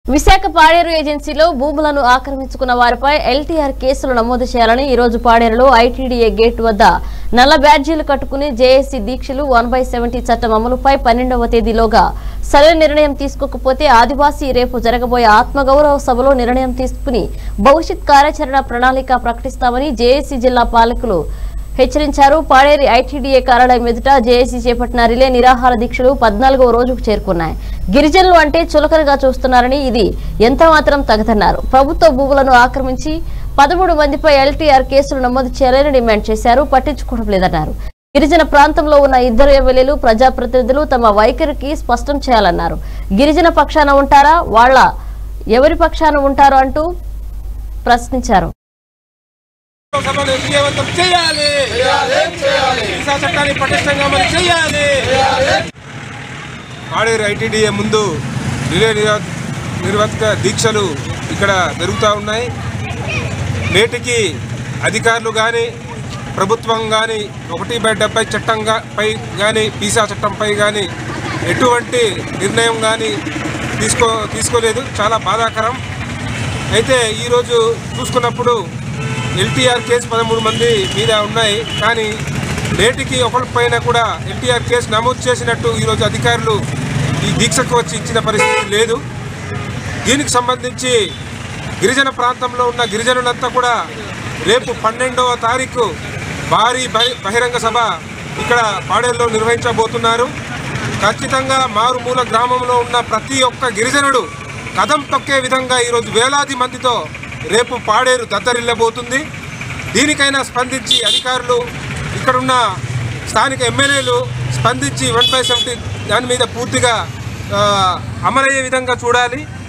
విశాఖ పాడేరు ఏజెన్సీలో భూములను ఆక్రమించుకున్న వారిపై ఎల్టీఆర్ కేసులు నమోదు చేయాలని ఈ రోజు పాడేరులో ఐటీడీఏ గేట్ వద్ద నల్ల బ్యాడ్జీలు కట్టుకుని జేఏసీ దీక్షలు వన్ బై సెవెంటీ చట్టం అమలుపై పన్నెండవ తేదీలోగా సరైన నిర్ణయం తీసుకోకపోతే ఆదివాసీ రేపు జరగబోయే ఆత్మగౌరవ సభలో నిర్ణయం తీసుకుని భవిష్యత్ కార్యాచరణ ప్రణాళిక ప్రకటిస్తామని జేఏసీ జిల్లా పాలకులు హెచ్చరించారు పాడేరి ఐటీడీఏ కార్యాలయం ఎదుట జేఏసీ చేపట్టిన రిలే నిరాహార దీక్షలు పద్నాలుగవ రోజుకు చేరుకున్నాయి గిరిజనులు అంటే చులకనగా చూస్తున్నారని ఇది ఎంత మాత్రం తగదన్నారు ప్రభుత్వ భూములను ఆక్రమించి పదమూడు మందిపై ఎల్టీఆర్ కేసులు నమోదు చేయాలని డిమాండ్ చేశారు పట్టించుకోవడం లేదన్నారు గిరిజన ప్రాంతంలో ఉన్న ఇద్దరు ఎమ్మెల్యేలు ప్రజాప్రతినిధులు తమ వైఖరికి స్పష్టం చేయాలన్నారు గిరిజన పక్షాన ఉంటారా వాళ్ళ ఎవరి పక్షాన ఉంటారు అంటూ ప్రశ్నించారు సభను విజయవంతం చేయాలి వీసా చట్టాన్ని పటిష్టంగా అమలు చేయాలి పాడేరు ఐటీడీఏ ముందు రిలే నిరా- నిర్వాహక దీక్షలు ఇక్కడ జరుగుతూ ఉన్నాయి నేటికి అధికారులు కానీ ప్రభుత్వం కానీ ఒకటి బై డెబ్బై చట్టంగా పై కానీ వీసా చట్టంపై కానీ ఎటువంటి నిర్ణయం కానీ తీసుకో తీసుకోలేదు చాలా బాధాకరం అయితే ఈరోజు చూసుకున్నప్పుడు ఎల్టీఆర్ కేసు పదమూడు మంది మీద ఉన్నాయి కానీ నేటికి ఒకరిపైన కూడా ఎల్టీఆర్ కేసు నమోదు చేసినట్టు ఈరోజు అధికారులు ఈ దీక్షకు వచ్చి ఇచ్చిన పరిస్థితి లేదు దీనికి సంబంధించి గిరిజన ప్రాంతంలో ఉన్న గిరిజనులంతా కూడా రేపు పన్నెండవ తారీఖు భారీ బహి- బహిరంగ సభ ఇక్కడ పాడేరులో నిర్వహించబోతున్నారు ఖచ్చితంగా మారుమూల గ్రామంలో ఉన్న ప్రతి ఒక్క గిరిజనుడు కదం తొక్కే విధంగా ఈరోజు వేలాది మందితో రేపు పాడేరు దద్దరిల్లబోతుంది దీనికైనా స్పందించి అధికారులు ఇక్కడున్న స్థానిక ఎమ్మెల్యేలు స్పందించి వన్ బై సెవెంటీ దాని మీద పూర్తిగా ఆ, అమలయ్యే విధంగా చూడాలి